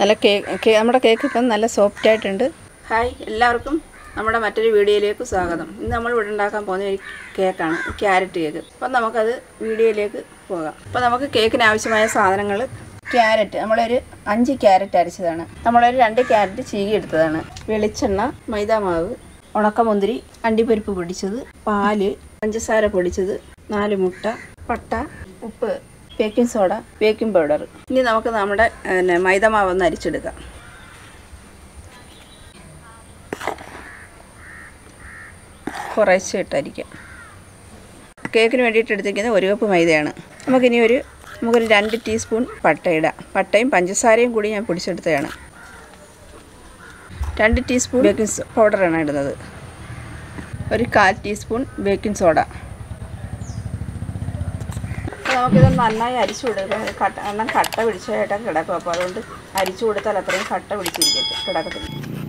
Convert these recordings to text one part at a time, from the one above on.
നല്ല കേക്ക് നമ്മുടെ കേക്ക് ഇപ്പം നല്ല സോഫ്റ്റ് ആയിട്ടുണ്ട് ഹായ് എല്ലാവർക്കും നമ്മുടെ മറ്റൊരു വീഡിയോയിലേക്ക് സ്വാഗതം ഇന്ന് നമ്മൾ ഇവിടെ ഉണ്ടാക്കാൻ പോകുന്ന ഒരു കേക്കാണ് ക്യാരറ്റ് കേക്ക് അപ്പം നമുക്കത് വീഡിയോയിലേക്ക് പോകാം അപ്പോൾ നമുക്ക് കേക്കിന് ആവശ്യമായ സാധനങ്ങൾ ക്യാരറ്റ് നമ്മളൊരു അഞ്ച് ക്യാരറ്റ് അരച്ചതാണ് നമ്മളൊരു രണ്ട് ക്യാരറ്റ് ചീകി എടുത്തതാണ് വെളിച്ചെണ്ണ മൈദാമാവ് ഉണക്കമുന്തിരി അണ്ടിപ്പരിപ്പ് പൊടിച്ചത് പാല് പഞ്ചസാര പൊടിച്ചത് നാല് മുട്ട പട്ട ഉപ്പ് ബേക്കിംഗ് സോഡ ബേക്കിംഗ് പൗഡർ ഇനി നമുക്ക് നമ്മുടെ പിന്നെ മൈദമാവ് ഒന്ന് അരിച്ചെടുക്കാം കുറേശ്ശെ ഇട്ടരിക്കാം കേക്കിന് വേണ്ടിയിട്ട് എടുത്തിരിക്കുന്നത് ഒരു കപ്പ് മൈദയാണ് നമുക്കിനി ഒരു നമുക്കൊരു രണ്ട് ടീസ്പൂൺ പട്ട ഇടാം പട്ടയും പഞ്ചസാരയും കൂടി ഞാൻ പൊടിച്ചെടുത്തതാണ് രണ്ട് ടീസ്പൂൺ ബേക്കിംഗ് പൗഡറാണ് ഇടുന്നത് ഒരു കാൽ ടീസ്പൂൺ ബേക്കിംഗ് സോഡ അപ്പോൾ നമുക്കിത് നന്നായി അരിച്ചു കൊടുക്കാം കട്ട എണ്ണം കട്ട പിടിച്ചതായിട്ടൊക്കെ കിടക്കും അപ്പോൾ അതുകൊണ്ട് അരിച്ചു കൊടുത്താൽ അത്രയും കട്ട പിടിച്ചിരിക്കട്ടെ കിടക്കത്തില്ല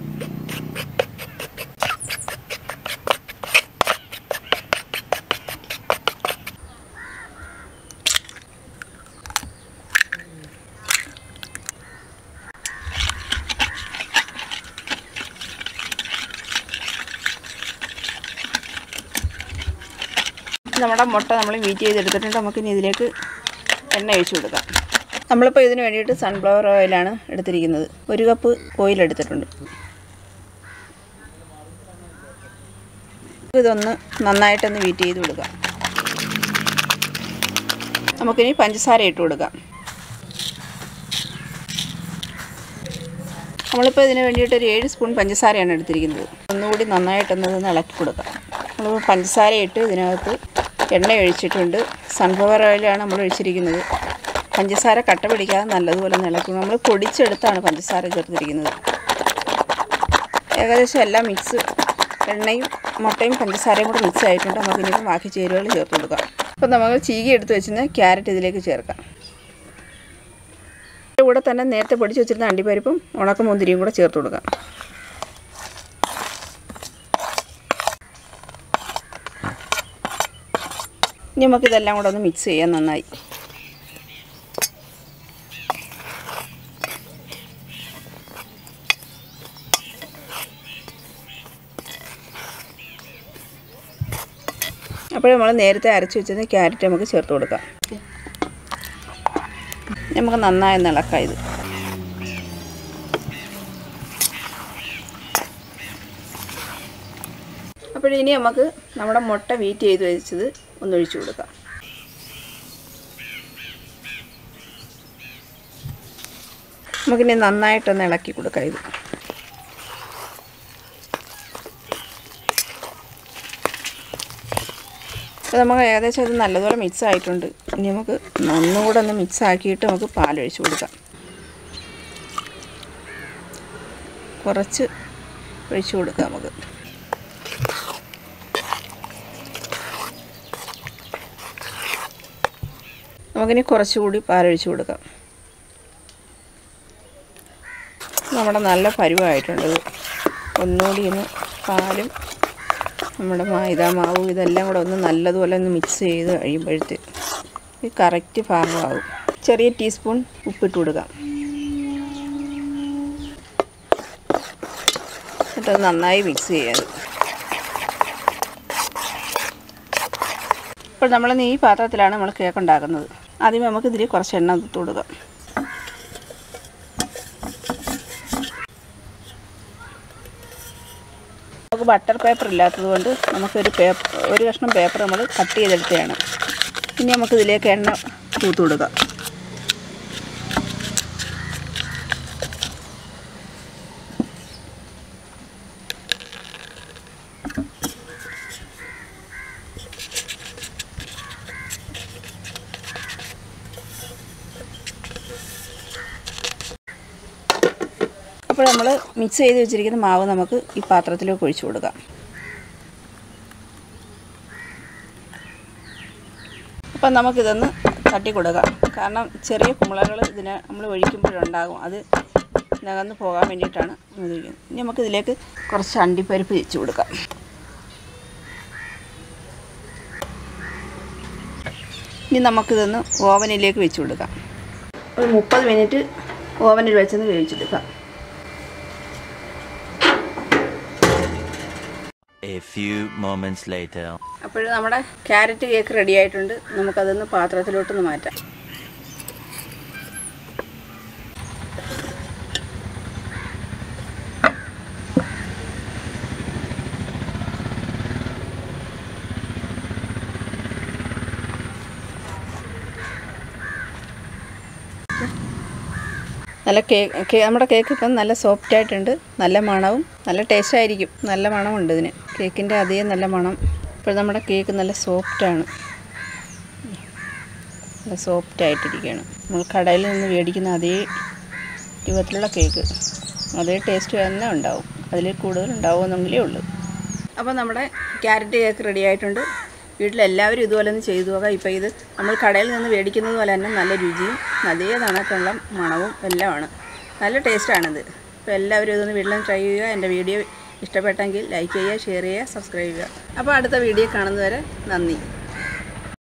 നമ്മുടെ മുട്ട നമ്മൾ വീറ്റ് ചെയ്തെടുത്തിട്ടുണ്ട് നമുക്കിനി ഇതിലേക്ക് എണ്ണ ഒഴിച്ചു കൊടുക്കാം നമ്മളിപ്പോൾ ഇതിന് വേണ്ടിയിട്ട് സൺഫ്ലവർ ഓയിലാണ് എടുത്തിരിക്കുന്നത് ഒരു കപ്പ് ഓയിൽ എടുത്തിട്ടുണ്ട് ഇതൊന്ന് നന്നായിട്ടൊന്ന് വീറ്റ് ചെയ്ത് കൊടുക്കാം നമുക്കിനി പഞ്ചസാര ഇട്ട് കൊടുക്കാം നമ്മളിപ്പോൾ ഇതിന് വേണ്ടിയിട്ട് ഒരു ഏഴ് സ്പൂൺ പഞ്ചസാരയാണ് എടുത്തിരിക്കുന്നത് ഒന്നുകൂടി നന്നായിട്ടൊന്ന് ഇതൊന്ന് ഇളക്കി കൊടുക്കാം നമ്മൾ പഞ്ചസാര ഇട്ട് ഇതിനകത്ത് എണ്ണ ഒഴിച്ചിട്ടുണ്ട് സൺഫ്ലവർ ഓയിലാണ് നമ്മൾ ഒഴിച്ചിരിക്കുന്നത് പഞ്ചസാര കട്ട പിടിക്കാതെ നല്ലതുപോലെ ഒന്ന് ഇളക്കും നമ്മൾ പൊടിച്ചെടുത്താണ് പഞ്ചസാര ചേർത്തിരിക്കുന്നത് ഏകദേശം എല്ലാം മിക്സ് എണ്ണയും മുട്ടയും പഞ്ചസാരയും കൂടെ മിക്സ് ആയിട്ടുണ്ട് നമുക്കിനിപ്പോൾ ബാക്കി ചേരുവകൾ ചേർത്ത് കൊടുക്കാം അപ്പോൾ നമുക്ക് ചീകി എടുത്ത് വെച്ചിരുന്ന ക്യാരറ്റ് ഇതിലേക്ക് ചേർക്കാം ഇതിൻ്റെ കൂടെ തന്നെ നേരത്തെ പൊടിച്ച് വെച്ചിരുന്ന അണ്ടിപ്പരിപ്പും ഉണക്കമുന്തിരിയും കൂടെ ചേർത്ത് കൊടുക്കാം ഇനി നമുക്കിതെല്ലാം കൂടെ ഒന്ന് മിക്സ് ചെയ്യാം നന്നായി അപ്പോൾ നമ്മൾ നേരത്തെ അരച്ച് വെച്ചത് ക്യാരറ്റ് നമുക്ക് ചേർത്ത് കൊടുക്കാം നമുക്ക് നന്നായി ഒന്ന് ഇളക്കാം ഇത് അപ്പോഴിനി നമുക്ക് നമ്മുടെ മുട്ട വീറ്റ് ചെയ്ത് വെച്ചത് ഒന്ന് ഒഴിച്ചു കൊടുക്കാം നമുക്കിനി നന്നായിട്ടൊന്ന് ഇളക്കി കൊടുക്കാം ഇത് അപ്പോൾ നമുക്ക് ഏകദേശം ഇത് നല്ലതുപോലെ മിക്സ് ആയിട്ടുണ്ട് ഇനി നമുക്ക് ഒന്നുകൂടെ ഒന്ന് മിക്സ് ആക്കിയിട്ട് നമുക്ക് പാലൊഴിച്ച് കൊടുക്കാം കുറച്ച് ഒഴിച്ചു കൊടുക്കാം നമുക്ക് നമുക്കിനി കുറച്ചുകൂടി പാലൊഴിച്ച് കൊടുക്കാം നമ്മുടെ നല്ല പരുവായിട്ടുണ്ട് ഇത് ഒന്നുകൂടി ഒന്ന് പാലും നമ്മുടെ മൈദ മാവ് ഇതെല്ലാം കൂടെ ഒന്ന് നല്ലതുപോലെ ഒന്ന് മിക്സ് ചെയ്ത് കഴിയുമ്പോഴത്തെ ഇത് കറക്റ്റ് ഭാഗമാകും ചെറിയ ടീസ്പൂൺ ഉപ്പിട്ട് കൊടുക്കാം എന്നിട്ട് നന്നായി മിക്സ് ചെയ്യാത് ഇപ്പോൾ നമ്മൾ ഈ പാത്രത്തിലാണ് നമ്മൾ കേക്ക് ഉണ്ടാക്കുന്നത് ആദ്യമേ നമുക്ക് ഇതിൽ കുറച്ച് എണ്ണ ഇട്ട് കൊടുക്കാം നമുക്ക് ബട്ടർ പേപ്പർ ഇല്ലാത്തത് കൊണ്ട് നമുക്കൊരു പേപ്പർ ഒരു കഷ്ണം പേപ്പർ നമ്മൾ കട്ട് ചെയ്തെടുത്തതാണ് ഇനി നമുക്ക് ഇതിലേക്ക് എണ്ണ തൂത്ത് കൊടുക്കാം അപ്പോൾ നമ്മൾ മിക്സ് ചെയ്ത് വെച്ചിരിക്കുന്ന മാവ് നമുക്ക് ഈ പാത്രത്തിലേക്ക് ഒഴിച്ചു കൊടുക്കാം അപ്പം നമുക്കിതൊന്ന് തട്ടി കൊടുക്കാം കാരണം ചെറിയ കുമ്പളകൾ ഇതിന് നമ്മൾ ഒഴിക്കുമ്പോഴുണ്ടാകും അത് നകന്ന് പോകാൻ വേണ്ടിയിട്ടാണ് ഉപയോഗിക്കുന്നത് ഇനി നമുക്കിതിലേക്ക് കുറച്ച് അണ്ടിപ്പരിപ്പ് വെച്ച് കൊടുക്കാം ഇനി നമുക്കിതൊന്ന് ഓവനിലേക്ക് വെച്ച് കൊടുക്കാം ഒരു മുപ്പത് മിനിറ്റ് ഓവനിൽ വെച്ചൊന്ന് വേവിച്ചെടുക്കാം A few moments later. അപ്പോൾ നമ്മുടെ ക്യാരറ്റ് കേക്ക് റെഡി ആയിട്ടുണ്ട് നമുക്കതൊന്ന് പാത്രത്തിലോട്ടൊന്ന് മാറ്റാം നല്ല കേക്ക് നമ്മുടെ കേക്ക് ഇപ്പം നല്ല സോഫ്റ്റ് ആയിട്ടുണ്ട് നല്ല മണവും നല്ല ടേസ്റ്റ് ആയിരിക്കും നല്ല മണമുണ്ട് ഇതിന് കേക്കിൻ്റെ അതേ നല്ല മണം ഇപ്പോൾ നമ്മുടെ കേക്ക് നല്ല സോഫ്റ്റാണ് നല്ല സോഫ്റ്റ് ആയിട്ടിരിക്കുകയാണ് നമ്മൾ കടയിൽ നിന്ന് മേടിക്കുന്ന അതേ രൂപത്തിലുള്ള കേക്ക് അതേ ടേസ്റ്റ് തന്നെ ഉണ്ടാവും അതിൽ കൂടുതൽ ഉണ്ടാവുമെന്നെങ്കിലേ ഉള്ളൂ അപ്പോൾ നമ്മുടെ ക്യാരറ്റ് കേക്ക് റെഡി ആയിട്ടുണ്ട് വീട്ടിലെല്ലാവരും ഇതുപോലെ ഒന്ന് ചെയ്തു നോക്കാം ഇപ്പോൾ ഇത് നമ്മൾ കടയിൽ നിന്ന് മേടിക്കുന്നത് പോലെ തന്നെ നല്ല രുചിയും അതേ കണക്കുള്ള മണവും എല്ലാമാണ് നല്ല ടേസ്റ്റാണിത് അപ്പോൾ എല്ലാവരും ഇതൊന്ന് വീട്ടിലും ട്രൈ ചെയ്യുക എൻ്റെ വീഡിയോ ഇഷ്ടപ്പെട്ടെങ്കിൽ ലൈക്ക് ചെയ്യുക ഷെയർ ചെയ്യുക സബ്സ്ക്രൈബ് ചെയ്യുക അപ്പോൾ അടുത്ത വീഡിയോ കാണുന്നവരെ നന്ദി